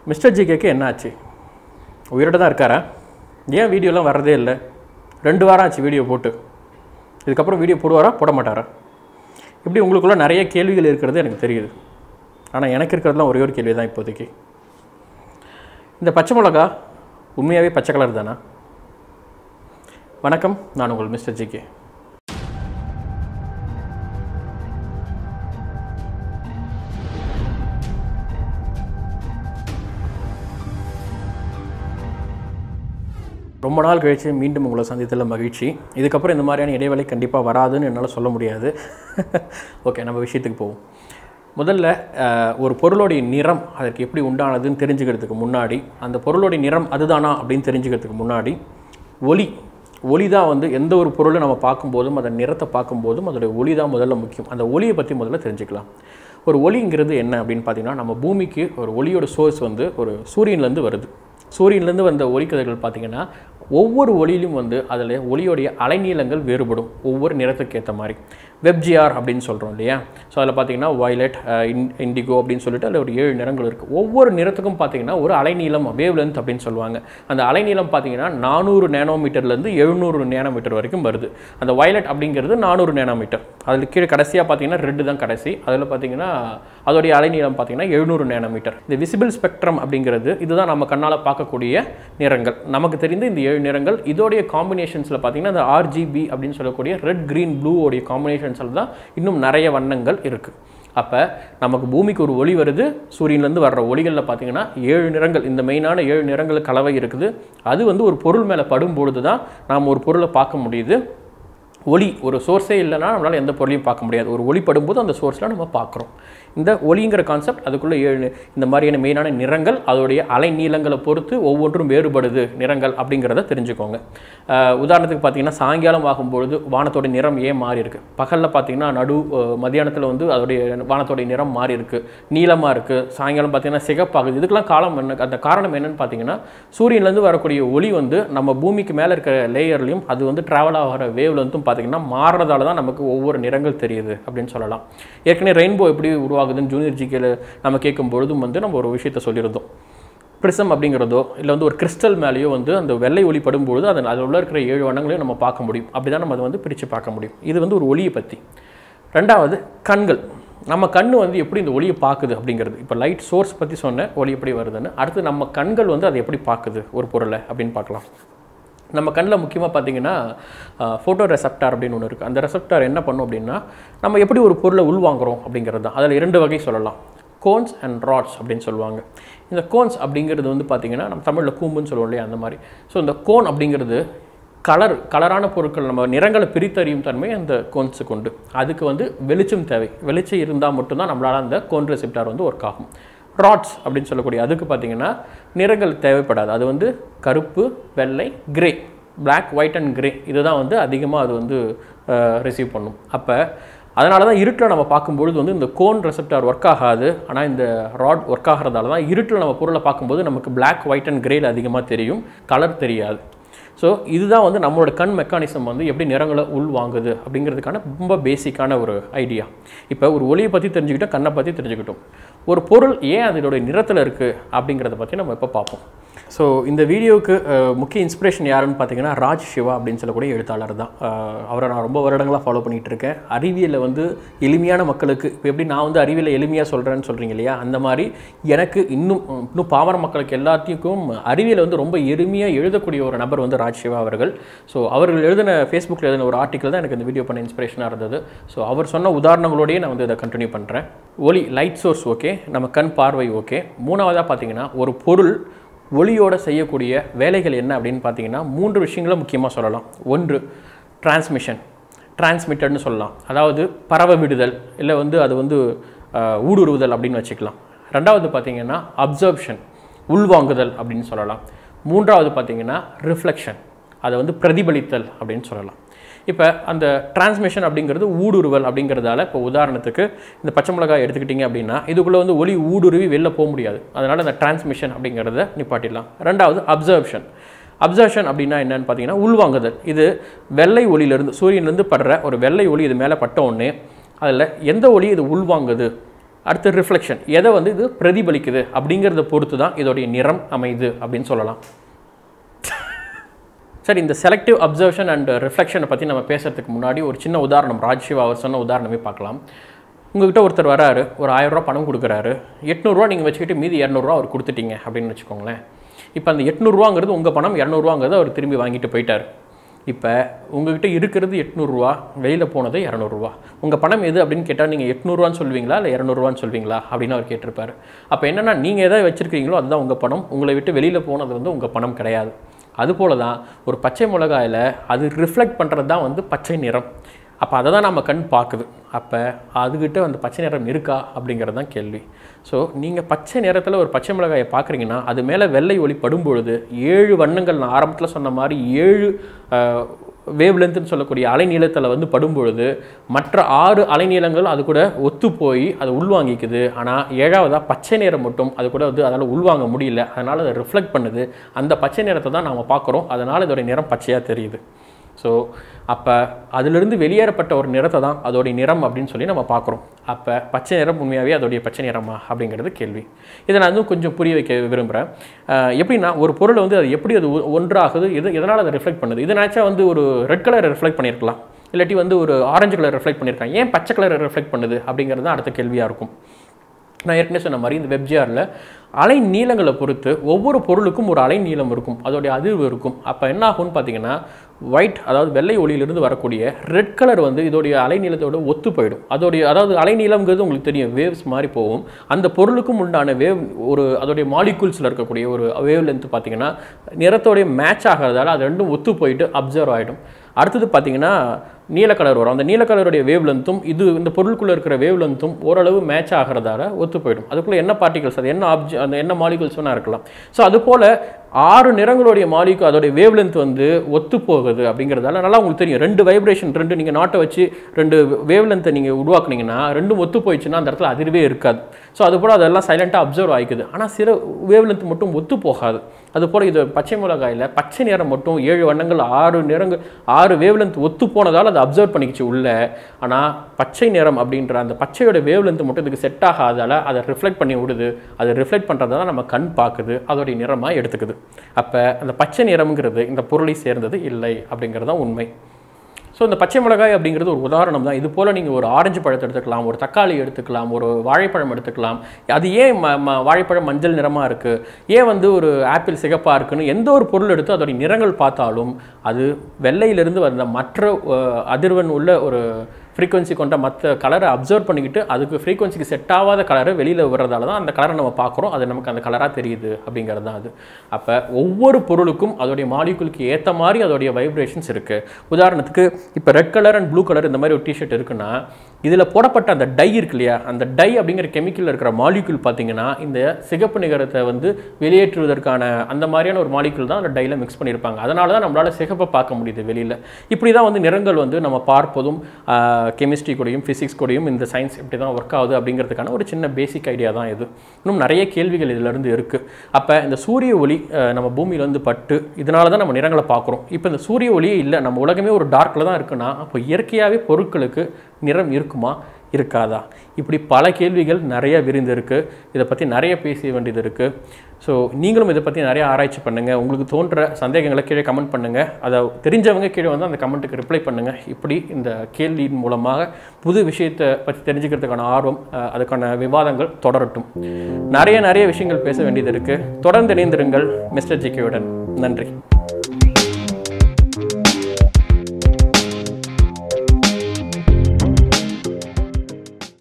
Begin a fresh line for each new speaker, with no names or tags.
mister ஜிகேக்கு என்ன ஆச்சு உயிரோட தான் இருக்காரா ஏன் வீடியோலாம் வர்றதே இல்லை ரெண்டு வாரம் ஆச்சு வீடியோ போட்டு இதுக்கப்புறம் வீடியோ போடுவாரா போட மாட்டாரா இப்படி உங்களுக்குள்ள நிறைய கேள்விகள் இருக்கிறது எனக்கு தெரியுது ஆனால் எனக்கு இருக்கிறதுலாம் ஒரே ஒரு கேள்வி தான் இப்போதைக்கு இந்த பச்சை மிளகா உண்மையாகவே பச்சை கலர் தானா வணக்கம் நான் உங்கள் மிஸ்டர் ஜிகே ரொம்ப நாள் கழிச்சு மீண்டும் உங்களை சந்தித்ததில் மகிழ்ச்சி இதுக்கப்புறம் இந்த மாதிரியான இடைவேளை கண்டிப்பாக வராதுன்னு என்னால் சொல்ல முடியாது ஓகே நம்ம விஷயத்துக்கு போவோம் முதல்ல அஹ், ஒரு பொருளுடைய நிறம் அதற்கு எப்படி உண்டானதுன்னு தெரிஞ்சுக்கிறதுக்கு முன்னாடி அந்த பொருளுடைய நிறம் அதுதானா அப்படின்னு தெரிஞ்சுக்கிறதுக்கு முன்னாடி ஒளி ஒளி தான் வந்து எந்த ஒரு பொருளை நம்ம பார்க்கும்போதும் அதன் நிறத்தை பார்க்கும்போதும் அதோடைய ஒளி தான் முதல்ல முக்கியம் அந்த ஒளியை பற்றி முதல்ல தெரிஞ்சுக்கலாம் ஒரு ஒளிங்கிறது என்ன அப்படின்னு பார்த்தீங்கன்னா நம்ம பூமிக்கு ஒரு ஒளியோட சோர்ஸ் வந்து ஒரு சூரியன்லேருந்து வருது சூரியன்லேருந்து வந்த ஒளிக்கதிர்கள் பார்த்தீங்கன்னா ஒவ்வொரு ஒளியிலும் வந்து அதில் ஒளியோடைய அலைநீளங்கள் வேறுபடும் ஒவ்வொரு நிறத்துக்கு ஏற்ற மாதிரி வெப்ஜிஆர் அப்படின்னு சொல்கிறோம் இல்லையா ஸோ அதில் பார்த்தீங்கன்னா வயலட் இண்டிகோ அப்படின்னு சொல்லிட்டு அதில் ஒரு ஏழு நிறங்கள் இருக்குது ஒவ்வொரு நிறத்துக்கும் பார்த்தீங்கன்னா ஒரு அலைநீளம் வேவ் லென்த் அப்படின்னு சொல்லுவாங்க அந்த அலைநீளம் பார்த்தீங்கன்னா நானூறு நேனோமீட்டர்லேருந்து எழுநூறு நேனோமீட்டர் வரைக்கும் வருது அந்த வயலட் அப்படிங்கிறது நானூறு நேனோமீட்டர் அதில் கீழே கடைசியாக பார்த்தீங்கன்னா ரெட்டு தான் கடைசி அதில் பார்த்தீங்கன்னா அதோடைய அலைநீளம் பார்த்தீங்கன்னா எழுநூறு நேனோமீட்டர் இந்த விசிபிள் ஸ்பெக்ட்ரம் அப்படிங்கிறது இதுதான் நம்ம கண்ணால் பார்க்கக்கூடிய நிறங்கள் நமக்கு தெரிந்த இந்த ஏழு நிறங்கள் இதோடைய காம்பினேஷன்ஸில் பார்த்தீங்கன்னா இந்த ஆர்ஜிபி அப்படின்னு சொல்லக்கூடிய ரெட் கிரீன் ப்ளூ உடைய காம்பினேஷன்ஸில் தான் இன்னும் நிறைய வண்ணங்கள் இருக்குது அப்போ நமக்கு பூமிக்கு ஒரு ஒளி வருது சூரியன்லேருந்து வர்ற ஒளிகளில் பார்த்தீங்கன்னா ஏழு நிறங்கள் இந்த மெயினான ஏழு நிறங்கள் கலவை இருக்குது அது வந்து ஒரு பொருள் மேலே படும் பொழுது தான் நாம் ஒரு பொருளை பார்க்க முடியுது ஒளி ஒரு சோர்ஸே இல்லைன்னா நம்மளால் எந்த பொருளையும் பார்க்க முடியாது ஒரு ஒளி படும்போது அந்த சோர்ஸில் நம்ம பார்க்குறோம் இந்த ஒளிங்கிற கான்செப்ட் அதுக்குள்ளே ஏழு இந்த மாதிரியான மெயினான நிறங்கள் அதோடைய அலை நீளங்களை பொறுத்து ஒவ்வொன்றும் வேறுபடுது நிறங்கள் அப்படிங்கிறத தெரிஞ்சுக்கோங்க அஹ் உதாரணத்துக்கு பார்த்தீங்கன்னா சாயங்காலம் ஆகும்பொழுது வானத்தோட நிறம் ஏன் மாறி இருக்கு பகலில் பார்த்தீங்கன்னா நடு மதியானத்தில் வந்து அதோடைய வானத்தோடைய நிறம் மாறி இருக்கு நீளமாக இருக்குது சாயங்காலம் பார்த்தீங்கன்னா சிகப்பாகுது இதுக்கெல்லாம் காலம் என்ன அந்த காரணம் என்னன்னு பார்த்தீங்கன்னா சூரியன்லேருந்து வரக்கூடிய ஒளி வந்து நம்ம பூமிக்கு மேலே இருக்கிற லேயர்லையும் அது வந்து ட்ராவல் ஆகிற வேவ்லேருந்தும் பார்த்தீங்கன்னா மாறுறதால தான் நமக்கு ஒவ்வொரு நிறங்கள் தெரியுது அப்படின்னு சொல்லலாம் ஏற்கனவே ரெயின்போ எப்படி உருவாகுதுன்னு ஜூனியர் ஜிகேல நம்ம கேட்கும் பொழுதும் வந்து நம்ம ஒரு விஷயத்த சொல்லியிருந்தோம் ப்ரிசம் அப்படிங்கிறதோ இல்லை வந்து ஒரு கிறிஸ்டல் மேலேயோ வந்து அந்த வெள்ளை ஒளி படும்பொழுது அதில் அதில் உள்ள இருக்கிற ஏழு வண்ணங்களையும் நம்ம பார்க்க முடியும் அப்படி தான் நம்ம அதை வந்து பிரித்து பார்க்க முடியும் இது வந்து ஒரு ஒளியை பற்றி ரெண்டாவது கண்கள் நம்ம கண் வந்து எப்படி இந்த ஒளியை பார்க்குது அப்படிங்கிறது இப்போ லைட் சோர்ஸ் பற்றி சொன்னேன் ஒளி எப்படி வருதுன்னு அடுத்து நம்ம கண்கள் வந்து அதை எப்படி பார்க்குது ஒரு பொருளை அப்படின்னு பார்க்கலாம் நம்ம கண்ணில் முக்கியமாக பார்த்தீங்கன்னா ஃபோட்டோ ரெசப்டார் அப்படின்னு ஒன்று இருக்குது அந்த ரெசப்டார் என்ன பண்ணும் அப்படின்னா நம்ம எப்படி ஒரு பொருளை உள்வாங்குறோம் அப்படிங்கிறது தான் அதில் இரண்டு வகை சொல்லலாம் கோன்ஸ் அண்ட் ராட்ஸ் அப்படின்னு சொல்லுவாங்க இந்த கோன்ஸ் அப்படிங்கிறது வந்து பார்த்திங்கன்னா நம்ம தமிழில் கூம்புன்னு சொல்லுவோம் இல்லையா அந்த மாதிரி ஸோ இந்த கோன் அப்படிங்கிறது கலர் கலரான பொருட்கள் நம்ம நிறங்களை பிரித்தறியும் தன்மை அந்த கோன்ஸுக்கு உண்டு அதுக்கு வந்து வெளிச்சம் தேவை வெளிச்சம் இருந்தால் மட்டும்தான் நம்மளால் அந்த கோன் ரெசிப்டார் வந்து ஒர்க் ஆகும் ராட்ஸ் அப்படின்னு சொல்லக்கூடிய அதுக்கு பார்த்தீங்கன்னா நிறங்கள் தேவைப்படாது அது வந்து கருப்பு வெள்ளை grey Black white and grey இதுதான் வந்து அதிகமாக அது வந்து ரிசீவ் பண்ணும் அப்போ அதனால தான் இருட்டில் நம்ம பார்க்கும்பொழுது வந்து இந்த கோன் ரெசெப்டார் ஒர்க் ஆகாது ஆனால் இந்த ராட் ஒர்க் ஆகிறதால தான் இருட்டில் நம்ம பொருளை பார்க்கும்போது நமக்கு Black ஒயிட் அண்ட் கிரேல அதிகமாக தெரியும் கலர் தெரியாது ஸோ இதுதான் வந்து நம்மளோட கண் மெக்கானிசம் வந்து எப்படி நிறங்களை உள் வாங்குது அப்படிங்கிறதுக்கான ரொம்ப பேசிக்கான ஒரு ஐடியா இப்போ ஒரு ஒளியை பற்றி தெரிஞ்சுக்கிட்டோம் கண்ணை பற்றி தெரிஞ்சுக்கிட்டோம் ஒரு பொருள் ஏன் அதனுடைய நிறத்தில் இருக்குது அப்படிங்கிறத பற்றி நம்ம இப்போ பார்ப்போம் ஸோ இந்த வீடியோவுக்கு அஹ், முக்கிய இன்ஸ்பிரேஷன் யாருன்னு பார்த்தீங்கன்னா ராஜ் சிவா அப்படின்னு சொல்லக்கூடிய எழுத்தாளர் தான் அஹ், அவரை நான் ரொம்ப வருடங்களாக ஃபாலோ பண்ணிகிட்டு இருக்கேன் அறிவியலை வந்து எளிமையான மக்களுக்கு இப்போ எப்படி நான் வந்து அறிவியலை எளிமையாக சொல்கிறேன்னு சொல்கிறீங்க இல்லையா அந்த மாதிரி எனக்கு இன்னும் இன்னும் பாமர மக்களுக்கு எல்லாத்துக்கும் அறிவியலை வந்து ரொம்ப எளிமையாக எழுதக்கூடிய ஒரு நபர் வந்து ராஜ் சிவா அவர்கள் ஸோ அவர்கள் எழுதின ஃபேஸ்புக்கில் எழுதின ஒரு ஆர்டிக்கல் தான் எனக்கு இந்த வீடியோ பண்ண இன்ஸ்பிரேஷனாக இருந்தது ஸோ அவர் சொன்ன உதாரணங்களோடயே நான் வந்து இதை கண்டினியூ பண்ணுறேன் ஒளி லைட் சோர்ஸ் ஓகே நம்ம கண் பார்வை ஓகே மூணாவதாக பார்த்தீங்கன்னா ஒரு பொருள் ஒளியோட செய்யக்கூடிய வேலைகள் என்ன அப்படின்னு பார்த்தீங்கன்னா மூன்று விஷயங்களை முக்கியமாக சொல்லலாம் ஒன்று டிரான்ஸ்மிஷன் டிரான்ஸ்மிட்டட்னு சொல்லலாம் அதாவது பரவ விடுதல் இல்லை வந்து அது வந்து அஹ், ஊடுருவுதல் அப்படின்னு வச்சுக்கலாம் ரெண்டாவது பார்த்தீங்கன்னா அப்சர்ப்ஷன் உள்வாங்குதல் அப்படின்னு சொல்லலாம் மூன்றாவது பார்த்தீங்கன்னா ரிஃப்ளெக்ஷன் அதை வந்து பிரதிபலித்தல் அப்படின்னு சொல்லலாம் இப்போ அந்த டிரான்ஸ்மிஷன் அப்படிங்கிறது ஊடுருவல் அப்படிங்கிறதால இப்போ உதாரணத்துக்கு இந்த பச்சை மிளகாய் எடுத்துக்கிட்டிங்க அப்படின்னா இதுக்குள்ளே வந்து ஒளி ஊடுருவி வெளில போக முடியாது அதனால் அந்த டிரான்ஸ்மிஷன் அப்படிங்கிறத நிப்பாட்டிடலாம் ரெண்டாவது அப்சர்ப்ஷன் அப்சர்ஷன் அப்படின்னா என்னன்னு பார்த்தீங்கன்னா உள்வாங்குதல் இது வெள்ளை ஒளியிலேருந்து சூரியன்லேருந்து படுற ஒரு வெள்ளை ஒளி இது மேலே பட்ட உடனே அதில் எந்த ஒளி இது உள்வாங்குது அடுத்து ரிஃப்ளெக்ஷன் எதை வந்து இது பிரதிபலிக்குது அப்படிங்கிறத பொறுத்து தான் இதோடைய நிறம் அமையுது அப்படின்னு சொல்லலாம் சரி இந்த செலக்டிவ் அப்சர்வேஷன் அண்ட் ரிஃப்ளெக்ஷனை பற்றி நம்ம பேசுறதுக்கு முன்னாடி ஒரு சின்ன உதாரணம் ராஜ்சிவா அவர் சொன்ன உதாரணமே பார்க்கலாம் உங்ககிட்ட ஒருத்தர் வராரு ஒரு ஆயிரரூவா பணம் கொடுக்குறாரு எட்நூறுரூவா நீங்கள் வச்சுக்கிட்டு மீதி இரநூறுவா அவர் கொடுத்துட்டீங்க அப்படின்னு வச்சுக்கோங்களேன் இப்போ அந்த எட்நூறுவாங்கிறது உங்கள் பணம் இரநூறுவாங்கிறத அவர் திரும்பி வாங்கிட்டு போயிட்டார் இப்போ உங்ககிட்ட இருக்கிறது எட்நூறுரூவா வெளியில் போனது இரநூறுவா உங்கள் பணம் எது அப்படின்னு கேட்டால் நீங்கள் எட்நூறுவான்னு சொல்வீங்களா இல்லை இரநூறுவான்னு சொல்வீங்களா அப்படின்னு அவர் கேட்டிருப்பாரு அப்போ என்னென்னா நீங்கள் எதை வச்சுருக்கீங்களோ அதுதான் உங்கள் பணம் உங்களை விட்டு வெளியில் போனது வந்து உங்கள் பணம் கிடையாது அதுபோல தான் ஒரு பச்சை மிளகாயில் அது ரிஃப்ளெக்ட் பண்ணுறது தான் வந்து பச்சை நிறம் அப்போ அதை தான் நம்ம கண் பார்க்குது அப்போ அதுக்கிட்ட அந்த பச்சை நிறம் இருக்கா அப்படிங்கிறது தான் கேள்வி ஸோ நீங்கள் பச்சை நிறத்தில் ஒரு பச்சை மிளகாயை பார்க்குறீங்கன்னா அது மேலே வெள்ளை ஒளி படும் பொழுது ஏழு வண்ணங்கள் நான் ஆரம்பத்தில் சொன்ன மாதிரி ஏழு வேவ் லென்த்துன்னு சொல்லக்கூடிய அலைநீளத்தில் வந்து படும் பொழுது மற்ற ஆறு அலைநீளங்கள் அது கூட ஒத்து போய் அதை உள்வாங்கிக்குது ஆனால் ஏழாவதாக பச்சை நிறம் மட்டும் அது கூட வந்து அதால் உள்வாங்க முடியல அதனால் அதை ரிஃப்ளெக்ட் பண்ணுது அந்த பச்சை நிறத்தை தான் நாம் பார்க்குறோம் அதனால் இதோடைய நிறம் பச்சையாக தெரியுது ஸோ அப்போ அதிலிருந்து வெளியேறப்பட்ட ஒரு நிறத்தை தான் அதோடைய நிறம் அப்படின்னு சொல்லி நம்ம பார்க்குறோம் அப்போ பச்சை நிறம் உண்மையாகவே அதோடைய பச்சை நிறமா அப்படிங்கிறது கேள்வி இதை நான் இன்னும் கொஞ்சம் புரிய வைக்க விரும்புகிறேன் அஹ் எப்படின்னா ஒரு பொருள் வந்து அது எப்படி அது ஒ- ஒன்றாகுது எது எதனால் அதை ரிஃப்ளெக்ட் பண்ணுது இது நினச்சா வந்து ஒரு ரெட் கலரை ரிஃப்ளெக்ட் பண்ணியிருக்கலாம் இல்லாட்டி வந்து ஒரு ஆரஞ்சு கலர் ரிஃப்ளெக்ட் பண்ணியிருக்காங்க ஏன் பச்சை கலரை ரிஃப்ளெக்ட் பண்ணுது அப்படிங்கிறது தான் அடுத்த கேள்வியாக இருக்கும் நான் ஏற்கனவே சொன்ன மாதிரி இந்த வெப்ஜிஆரில் அலை நீளங்களை பொறுத்து ஒவ்வொரு பொருளுக்கும் ஒரு அலை நீளம் இருக்கும் அதோடைய அதிர்வு இருக்கும் அப்போ என்ன ஆகும்னு பார்த்தீங்கன்னா ஒயிட் அதாவது வெள்ளை ஒளியிலிருந்து வரக்கூடிய ரெட் கலர் வந்து இதோடைய அலைநீளத்தோட ஒத்து போயிடும் அதோடைய அதாவது அலைநீளம்ங்கிறது உங்களுக்கு தெரியும் வேவ்ஸ் மாதிரி போகும் அந்த பொருளுக்கும் உண்டான வேவ் ஒரு அதோடைய மாலிகூல்ஸில் இருக்கக்கூடிய ஒரு வேவ் லென்த் பார்த்தீங்கன்னா நிறத்தோடைய மேட்ச் ஆகிறதால அது ரெண்டும் ஒத்து போயிட்டு அப்சர்வ் ஆகிடும் அடுத்தது பார்த்தீங்கன்னா நீல கலர் வரும் அந்த நீல கலருடைய வேவ் லென்த்தும் இது இந்த பொருளுக்குள்ளே இருக்கிற வேவ் லென்த்தும் ஓரளவு மேட்ச் ஆகிறதால ஒத்து போயிடும் அதுக்குள்ளே என்ன பார்ட்டிகல்ஸ் அது என்ன ஆப்ஜெ அந்த என்ன மாலிகூல்ஸ் வேணா இருக்கலாம் ஸோ அது போல் ஆறு நிறங்களுடைய மாலிக்கு அதோடைய வேவ் லென்த் வந்து ஒத்து போகுது அப்படிங்கிறதால நல்லா உங்களுக்கு தெரியும் ரெண்டு வைப்ரேஷன் ரெண்டு நீங்கள் நாட்டை வச்சு ரெண்டு வேவ் லென்த்தை நீங்கள் உருவாக்குனீங்கன்னா ரெண்டும் ஒத்து போயிடுச்சுன்னா அந்த இடத்துல அதிர்வே இருக்காது ஸோ அது போல் அதெல்லாம் சைலண்ட்டாக அப்சர்வ் ஆகிக்குது ஆனால் சில வேவ் லென்த் மட்டும் ஒத்து போகாது அது போல் இது பச்சை மிளகாயில் பச்சை நிறம் மட்டும் ஏழு வண்ணங்கள் ஆறு நிறங்கள் ஆறு வேவ் லென்த் ஒத்து போனதால் அதை அப்சர்வ் பண்ணிக்கிச்சு உள்ள ஆனால் பச்சை நிறம் அப்படின்ற அந்த பச்சையோட வேவ் லென்த் மட்டும் இதுக்கு செட் ஆகாதால அதை ரிஃப்ளெக்ட் பண்ணி விடுது அதை ரிஃப்ளெக்ட் பண்ணுறதை தான் நம்ம கண் பார்க்குது அதோடைய நிறமாக எடுத்துக்குது அப்போ அந்த பச்சை நிறம்ங்கிறது இந்த பொருளை சேர்ந்தது இல்லை அப்படிங்கிறது தான் உண்மை ஸோ இந்த பச்சை மிளகாய் அப்படிங்கிறது ஒரு உதாரணம் தான் இது போல் நீங்கள் ஒரு ஆரஞ்சு பழத்தை எடுத்துக்கலாம் ஒரு தக்காளி எடுத்துக்கலாம் ஒரு வாழைப்பழம் எடுத்துக்கலாம் அது ஏன் ம ம வாழைப்பழம் மஞ்சள் நிறமாக இருக்குது ஏன் வந்து ஒரு ஆப்பிள் சிகப்பாக இருக்குன்னு எந்த ஒரு பொருள் எடுத்து அதோடைய நிறங்கள் பார்த்தாலும் அது வெள்ளையிலிருந்து வந்த மற்ற அஹ், அதிர்வெண் உள்ள ஒரு ஃப்ரீக்வன்சி கொண்ட மற்ற கலரை அப்சர்வ் பண்ணிக்கிட்டு அதுக்கு ஃப்ரீக்வன்சிக்கு செட் ஆகாத கலரை வெளியில் வர்றதால தான் அந்த கலரை நம்ம பார்க்குறோம் அது நமக்கு அந்த கலராக தெரியுது அப்படிங்கிறது தான் அது அப்போ ஒவ்வொரு பொருளுக்கும் அதோடைய மாலிகுலுக்கு ஏற்ற மாதிரி அதோடைய வைப்ரேஷன்ஸ் இருக்குது உதாரணத்துக்கு இப்போ red colour and blue colour இந்த மாதிரி ஒரு டிஷர்ட் இருக்குன்னா இதில் போடப்பட்ட அந்த டை இருக்கு இல்லையா அந்த டை அப்படிங்கிற கெமிக்கலில் இருக்கிற மாலிகுல் பார்த்தீங்கன்னா இந்த சிகப்பு நிகரத்தை வந்து வெளியேற்றுவதற்கான அந்த மாதிரியான ஒரு மாலிகுல் தான் அந்த டையில் மிக்ஸ் பண்ணியிருப்பாங்க அதனால தான் நம்மளால் சிகப்பை பார்க்க முடியுது வெளியில் இப்படி தான் வந்து நிறங்கள் வந்து நம்ம பார்ப்பதும் கெமிஸ்ட்ரி கூடயும் ஃபிசிக்ஸ் கூடயும் இந்த சயின்ஸ் இப்படி தான் ஒர்க் ஆகுது அப்படிங்கிறதுக்கான ஒரு சின்ன பேசிக் ஐடியா தான் இது இன்னும் நிறைய கேள்விகள் இதிலிருந்து இருக்குது அப்போ இந்த சூரிய ஒளி அஹ், நம்ம பூமியில வந்து பட்டு இதனால தான் நம்ம நிறங்களை பார்க்குறோம் இப்போ இந்த சூரிய ஒளியே இல்லை நம்ம உலகமே ஒரு டார்க்கில் தான் இருக்குன்னா அப்போ இயற்கையாகவே பொருட்களுக்கு நிறம் இருக்குமா இருக்காதா இப்படி பல கேள்விகள் நிறைய விரிந்து இருக்கு இதை பற்றி நிறைய பேச வேண்டியது இருக்குது ஸோ நீங்களும் இதை பற்றி நிறைய ஆராய்ச்சி பண்ணுங்கள் உங்களுக்கு தோன்ற சந்தேகங்களை கீழே கமெண்ட் பண்ணுங்கள் அதை தெரிஞ்சவங்க கீழே வந்து அந்த கமெண்ட்டுக்கு ரிப்ளை பண்ணுங்கள் இப்படி இந்த கேள்வியின் மூலமாக புது விஷயத்தை பற்றி தெரிஞ்சுக்கிறதுக்கான ஆர்வம் அஹ், அதுக்கான விவாதங்கள் தொடரட்டும் நிறைய நிறைய விஷயங்கள் பேச வேண்டியது இருக்குது தொடர்ந்து இணைந்திருங்கள் மிஸ்டர் ஜிகேவுடன் நன்றி